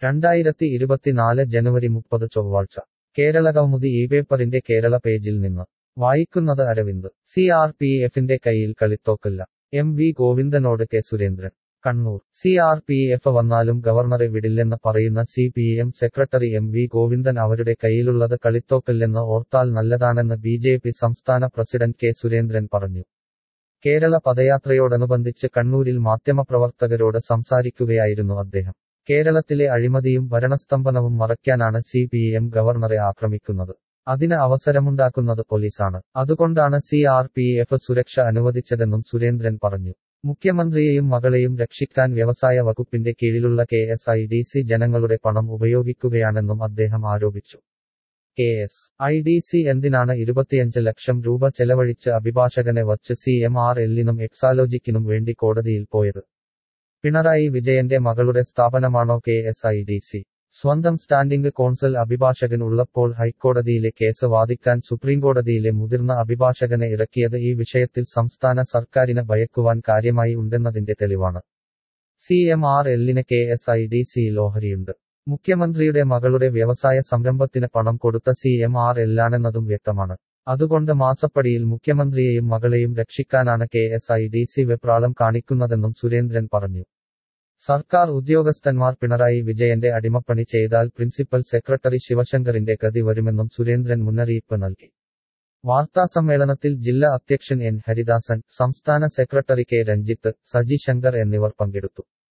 രണ്ടായിരത്തി ഇരുപത്തിനാല് ജനുവരി മുപ്പത് ചൊവ്വാഴ്ച കേരള കൗമുദി ഈ പേപ്പറിന്റെ കേരള പേജിൽ നിന്ന് വായിക്കുന്നത് അരവിന്ദ് സി ആർ പി എഫിന്റെ കയ്യിൽ കളിത്തോക്കില്ല എം വി ഗോവിന്ദനോട് K Surendran Kannur C R P F വന്നാലും ഗവർണറെ വിടില്ലെന്ന് പറയുന്ന C P M secretary M V Govindan അവരുടെ കയ്യിലുള്ളത് കളിത്തോക്കില്ലെന്ന് ഓർത്താൽ നല്ലതാണെന്ന് ബി ജെ പി സംസ്ഥാന പ്രസിഡന്റ് കെ സുരേന്ദ്രൻ പറഞ്ഞു കേരള പദയാത്രയോടനുബന്ധിച്ച് കണ്ണൂരിൽ മാധ്യമപ്രവർത്തകരോട് സംസാരിക്കുകയായിരുന്നു അദ്ദേഹം കേരളത്തിലെ അഴിമതിയും ഭരണസ്തംഭനവും മറയ്ക്കാനാണ് സി പി എം ഗവർണറെ ആക്രമിക്കുന്നത് അതിന് അവസരമുണ്ടാക്കുന്നത് പോലീസാണ് അതുകൊണ്ടാണ് സി ആർ പി എഫ് സുരക്ഷ അനുവദിച്ചതെന്നും സുരേന്ദ്രൻ പറഞ്ഞു മുഖ്യമന്ത്രിയെയും മകളെയും രക്ഷിക്കാൻ വ്യവസായ വകുപ്പിന്റെ കീഴിലുള്ള K S I D C ജനങ്ങളുടെ പണം ഉപയോഗിക്കുകയാണെന്നും അദ്ദേഹം ആരോപിച്ചു K S I D C എന്തിനാണ് ഇരുപത്തിയഞ്ച് ലക്ഷം രൂപ ചെലവഴിച്ച് അഭിഭാഷകനെ വച്ച് സി എം ആർ എല്ലിനും എക്സാലോജിക്കിനും വേണ്ടി കോടതിയിൽ പോയത് പിണറായി വിജയന്റെ മകളുടെ സ്ഥാപനമാണോ K S I D C സ്വന്തം സ്റ്റാൻഡിംഗ് കോൺസൽ അഭിഭാഷകൻ ഉള്ളപ്പോൾ ഹൈക്കോടതിയിലെ കേസ് വാദിക്കാൻ സുപ്രീംകോടതിയിലെ മുതിർന്ന അഭിഭാഷകനെ ഇറക്കിയത് ഈ വിഷയത്തിൽ സംസ്ഥാന സർക്കാരിന് ഭയക്കുവാൻ കാര്യമായി ഉണ്ടെന്നതിന്റെ തെളിവാണ് സി എം ആർ എല്ലിന് കെ എസ് ഐ ഡി സിയിൽ ഓഹരിയുണ്ട് മുഖ്യമന്ത്രിയുടെ മകളുടെ വ്യവസായ സംരംഭത്തിന് പണം കൊടുത്ത സി എം ആർ എല്ലാണെന്നതും വ്യക്തമാണ് അതുകൊണ്ട് മാസപ്പടിയിൽ മുഖ്യമന്ത്രിയെയും മകളെയും രക്ഷിക്കാനാണ് K S I D C വെപ്രാളം കാണിക്കുന്നതെന്നും സുരേന്ദ്രൻ പറഞ്ഞു സർക്കാർ ഉദ്യോഗസ്ഥന്മാർ പിണറായി വിജയന്റെ അടിമപ്പണി ചെയ്താൽ പ്രിൻസിപ്പൽ സെക്രട്ടറി ശിവശങ്കറിന്റെ ഗതി വരുമെന്നും സുരേന്ദ്രൻ മുന്നറിയിപ്പ് നൽകി വാർത്താസമ്മേളനത്തിൽ ജില്ലാ അധ്യക്ഷൻ എൻ ഹരിദാസൻ സംസ്ഥാന സെക്രട്ടറി കെ രഞ്ജിത്ത് സജി ശങ്കർ എന്നിവർ പങ്കെടുത്തു